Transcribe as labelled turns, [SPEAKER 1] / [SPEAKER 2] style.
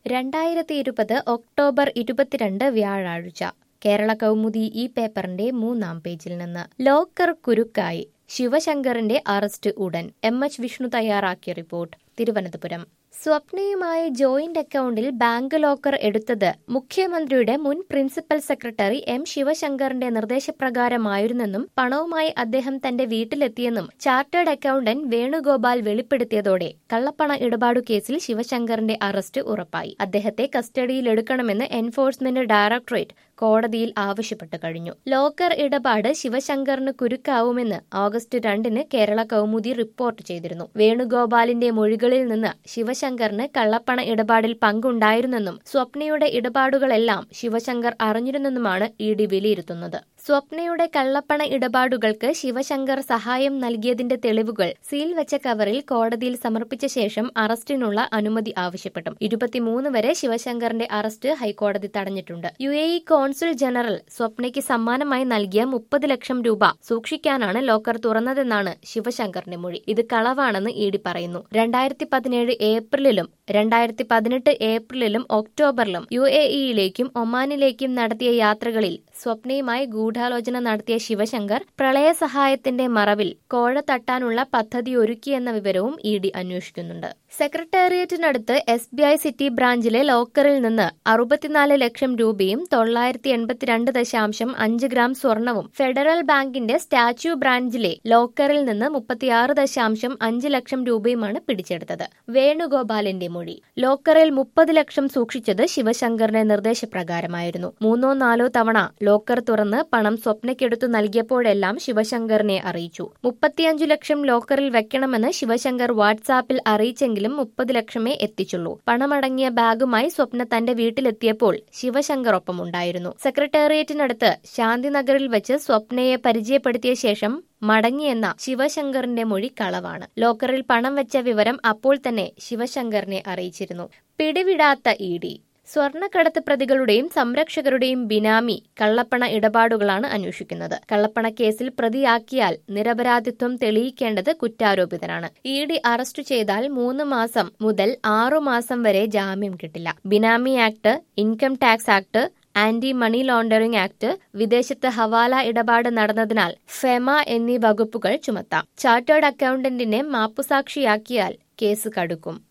[SPEAKER 1] രണ്ടായിരത്തി ഇരുപത് ഒക്ടോബർ ഇരുപത്തിരണ്ട് വ്യാഴാഴ്ച കേരള കൗമുദി ഈ പേപ്പറിന്റെ മൂന്നാം പേജിൽ നിന്ന് ലോക്കർ കുരുക്കായി ശിവശങ്കറിന്റെ അറസ്റ്റ് ഉടൻ എം എച്ച് വിഷ്ണു തയ്യാറാക്കിയ റിപ്പോർട്ട് തിരുവനന്തപുരം സ്വപ്നയുമായി ജോയിന്റ് അക്കൗണ്ടിൽ ബാങ്ക് ലോക്കർ എടുത്തത് മുഖ്യമന്ത്രിയുടെ മുൻ പ്രിൻസിപ്പൽ സെക്രട്ടറി എം ശിവശങ്കറിന്റെ നിർദ്ദേശപ്രകാരമായിരുന്നെന്നും പണവുമായി അദ്ദേഹം തന്റെ വീട്ടിലെത്തിയെന്നും ചാർട്ടേഡ് അക്കൗണ്ടന്റ് വേണുഗോപാൽ വെളിപ്പെടുത്തിയതോടെ കള്ളപ്പണ ഇടപാടു കേസിൽ ശിവശങ്കറിന്റെ അറസ്റ്റ് ഉറപ്പായി അദ്ദേഹത്തെ കസ്റ്റഡിയിലെടുക്കണമെന്ന് എൻഫോഴ്സ്മെന്റ് ഡയറക്ടറേറ്റ് കോടതിയിൽ ആവശ്യപ്പെട്ടു കഴിഞ്ഞു ലോക്കർ ഇടപാട് ശിവശങ്കറിന് കുരുക്കാവുമെന്ന് ഓഗസ്റ്റ് രണ്ടിന് കേരള കൗമുദി റിപ്പോർട്ട് ചെയ്തിരുന്നു വേണുഗോപാലിന്റെ മൊഴികളിൽ നിന്ന് ശിവശങ്കറിന് കള്ളപ്പണ ഇടപാടിൽ പങ്കുണ്ടായിരുന്നെന്നും സ്വപ്നയുടെ ഇടപാടുകളെല്ലാം ശിവശങ്കർ അറിഞ്ഞിരുന്നെന്നുമാണ് ഇ ഡി വിലയിരുത്തുന്നത് സ്വപ്നയുടെ കള്ളപ്പണ ഇടപാടുകൾക്ക് ശിവശങ്കർ സഹായം നൽകിയതിന്റെ തെളിവുകൾ സീൽ വെച്ച കവറിൽ കോടതിയിൽ സമർപ്പിച്ച ശേഷം അറസ്റ്റിനുള്ള അനുമതി ആവശ്യപ്പെട്ടു ഇരുപത്തിമൂന്ന് വരെ ശിവശങ്കറിന്റെ അറസ്റ്റ് ഹൈക്കോടതി തടഞ്ഞിട്ടുണ്ട് U A E consul general സ്വപ്നയ്ക്ക് സമ്മാനമായി നൽകിയ മുപ്പത് ലക്ഷം രൂപ സൂക്ഷിക്കാനാണ് ലോക്കർ തുറന്നതെന്നാണ് ശിവശങ്കറിന്റെ മൊഴി ഇത് കളവാണെന്ന് ഇ ഡി പറയുന്നു രണ്ടായിരത്തി പതിനേഴ് ഏപ്രിലിലും രണ്ടായിരത്തി പതിനെട്ട് ഏപ്രിലിലും ഒക്ടോബറിലും യു എ ഇയിലേക്കും ഒമാനിലേക്കും നടത്തിയ യാത്രകളിൽ സ്വപ്നയുമായി ഗൂഢാലോചന നടത്തിയ ശിവശങ്കർ പ്രളയ സഹായത്തിന്റെ മറവിൽ കോഴ തട്ടാനുള്ള പദ്ധതി ഒരുക്കിയെന്ന വിവരവും ഇ ഡി അന്വേഷിക്കുന്നുണ്ട് സെക്രട്ടേറിയറ്റിനടുത്ത് എസ് ബി ഐ സിറ്റി ബ്രാഞ്ചിലെ ലോക്കറിൽ നിന്ന് അറുപത്തിനാല് ലക്ഷം രൂപയും തൊള്ളായിരത്തി എൺപത്തിരണ്ട് ദശാംശം അഞ്ച് ഗ്രാം സ്വർണവും ഫെഡറൽ ബാങ്കിന്റെ സ്റ്റാച്യു ബ്രാഞ്ചിലെ ലോക്കറിൽ നിന്ന് മുപ്പത്തിയാറ് ദശാംശം അഞ്ച് ലക്ഷം രൂപയുമാണ് പിടിച്ചെടുത്തത് വേണുഗോപാലിന്റെ മൊഴി ലോക്കറിൽ മുപ്പത് ലക്ഷം സൂക്ഷിച്ചത് ശിവശങ്കറിന്റെ നിർദ്ദേശപ്രകാരമായിരുന്നു മൂന്നോ നാലോ തവണ ലോക്കർ തുറന്ന് പണം സ്വപ്നയ്ക്കെടുത്തു നൽകിയപ്പോഴെല്ലാം ശിവശങ്കറിനെ അറിയിച്ചു മുപ്പത്തിയഞ്ചു ലക്ഷം ലോക്കറിൽ വെക്കണമെന്ന് ശിവശങ്കർ വാട്സാപ്പിൽ അറിയിച്ചെങ്കിലും മുപ്പത് ലക്ഷമേ എത്തിച്ചുള്ളൂ പണമടങ്ങിയ ബാഗുമായി സ്വപ്ന തന്റെ വീട്ടിലെത്തിയപ്പോൾ ശിവശങ്കർ ഒപ്പമുണ്ടായിരുന്നു സെക്രട്ടേറിയറ്റിനടുത്ത് ശാന്തിനഗറിൽ വെച്ച് സ്വപ്നയെ പരിചയപ്പെടുത്തിയ ശേഷം മടങ്ങിയെന്ന ശിവശങ്കറിന്റെ മൊഴി കളവാണ് ലോക്കറിൽ പണം വെച്ച വിവരം അപ്പോൾ തന്നെ ശിവശങ്കറിനെ അറിയിച്ചിരുന്നു പിടിവിടാത്ത ഇ ഡി സ്വർണ്ണക്കടത്ത് പ്രതികളുടെയും സംരക്ഷകരുടെയും ബിനാമി കള്ളപ്പണ ഇടപാടുകളാണ് അന്വേഷിക്കുന്നത് കള്ളപ്പണ കേസിൽ പ്രതിയാക്കിയാൽ നിരപരാധിത്വം തെളിയിക്കേണ്ടത് കുറ്റാരോപിതനാണ് ഇ ഡി അറസ്റ്റ് ചെയ്താൽ മൂന്ന് മാസം മുതൽ ആറു മാസം വരെ ജാമ്യം കിട്ടില്ല benami act income tax act anti money laundering act വിദേശത്ത് ഹവാല ഇടപാട് നടന്നതിനാൽ ഫെമ എന്നീ വകുപ്പുകൾ ചുമത്താം ചാർട്ടേഡ് അക്കൌണ്ടന്റിനെ മാപ്പുസാക്ഷിയാക്കിയാൽ കേസ് കടുക്കും